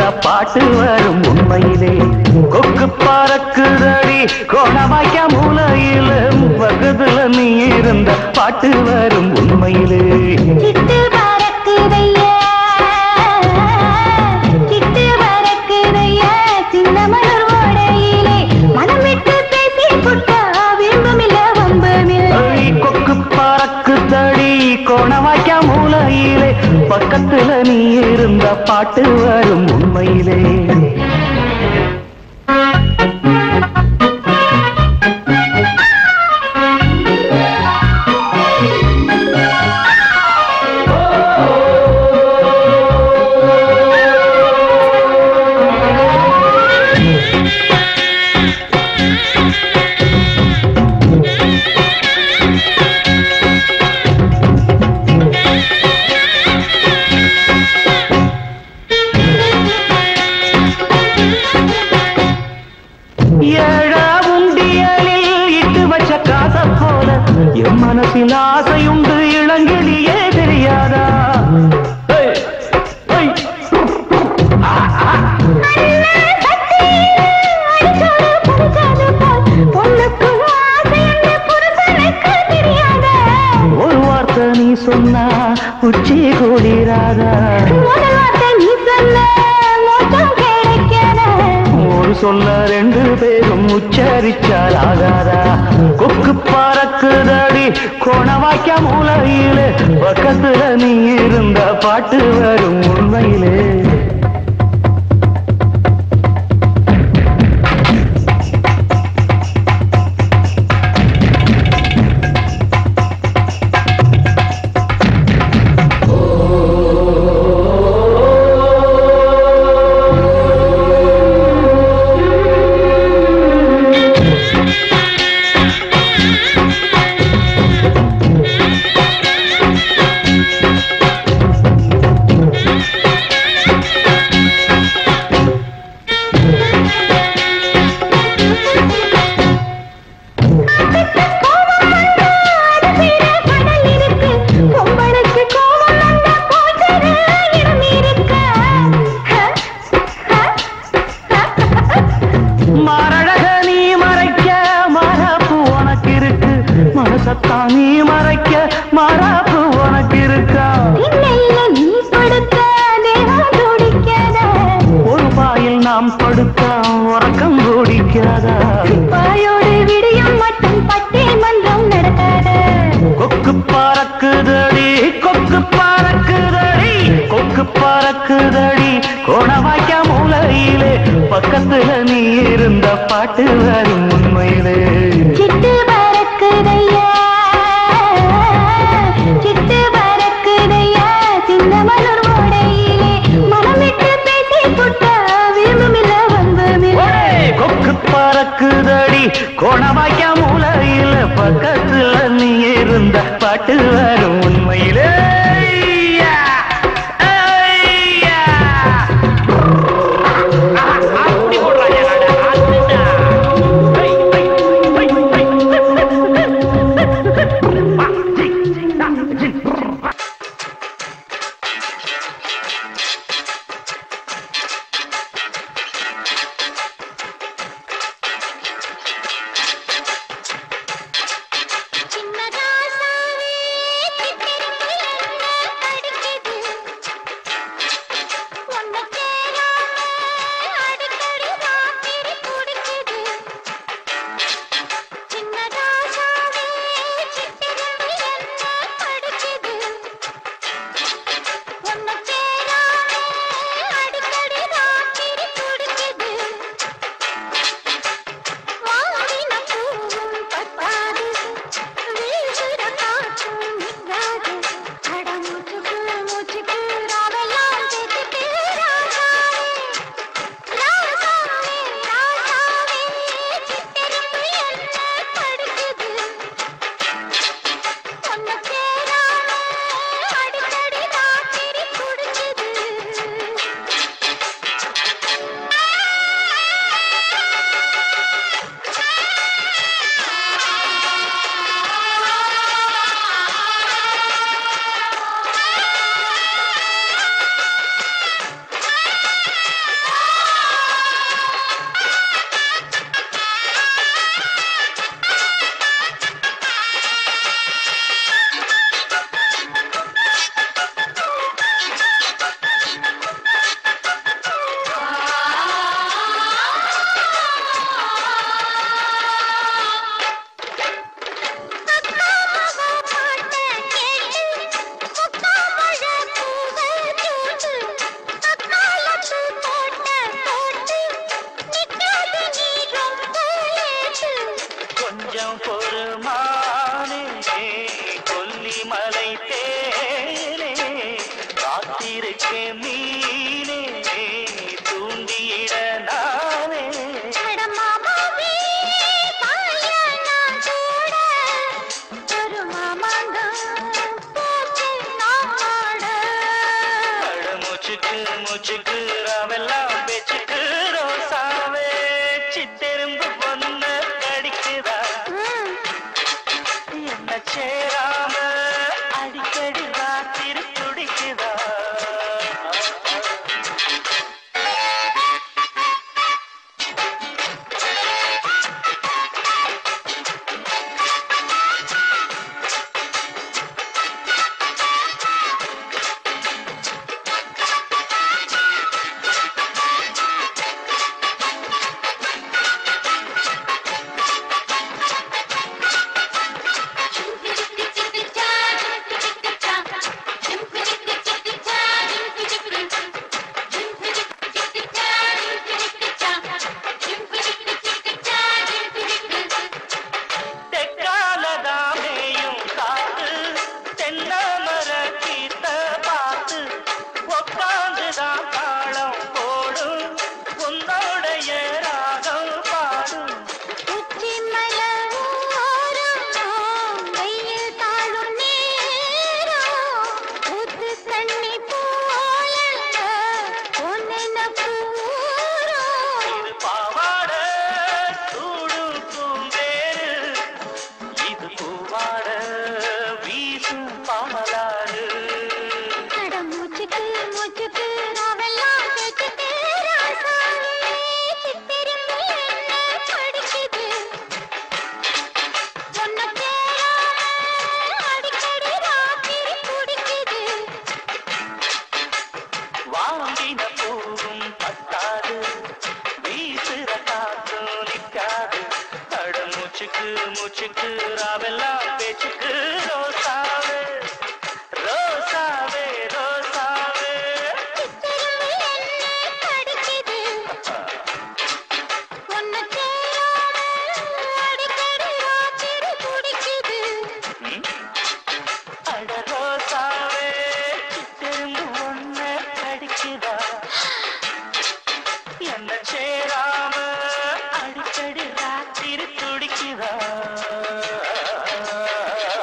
பாட்டு வரும் உண்மையிலே கொக்கு பறக்குதடி கோணவாய்க்க மூலையில பக்கத்துல நீ இருந்த பாட்டு வரும் உண்மையிலே சிட்டு பறக்குதையா சிட்டு பறக்குதையா சின்ன மலர் ஓடையிலே மனம் விட்டு பேசி புட்டா விரும்பமில்ல வம்பமில்ல ஐ, கொக்கு பறக்குதடி கோணவாய்க்க மூலையிலே பக்கத்துல நீ இருந்த பாட்டு வரும் உண்மையிலே ஏழா உண்டியலில் இட்டு வச்ச காச போல என் மனசில் ஆசையுண்டு இளங்கிளியே தெரியாதா ஏய், ஏய். ஒரு வார்த்தை நீ சொன்னா உச்சி கூடிராதா ஒரு சொல்ல ரெண்டு பேரும் உச்சரிச்சால் ஆகாதா கொக்கு பறக்குதடி கோணவாய்க்க மூலையிலே பக்கத்துல நீ இருந்த பாட்டு வரும் உண்மையிலே மாரழக நீ மறைக்க மாறாப்பு உனக்கு இருக்கு மனசத்தான் நீ மறைக்க மாறாப்பு உனக்கு இருக்கா ஒரு பாயில் நாம் படுக்க உறக்கம் கூடிக்காதா பாயோடு விடியும் மட்டும் பட்டே மன்றம் நடக்காத கொக்கு பறக்குதடி கொக்கு பறக்குதடி கொக்கு பறக்குதடி கோணவாய்க்க மூலையிலே பக்கத்துல நீ இருந்த பாட்டு வரும் உண்மையிலே சிட்டு பறக்குதையா சிட்டு பறக்குதையா சின்ன மலர் ஓடையிலே மனம் விட்டு பேசி புட்டா விரும்பமில்ல வம்பமில்ல ஒரே கொக்கு பறக்குதடி கோணவாய்க்க மூலையில பக்கத்துல நீ இருந்த பாட்டு வரும் உண்மையிலே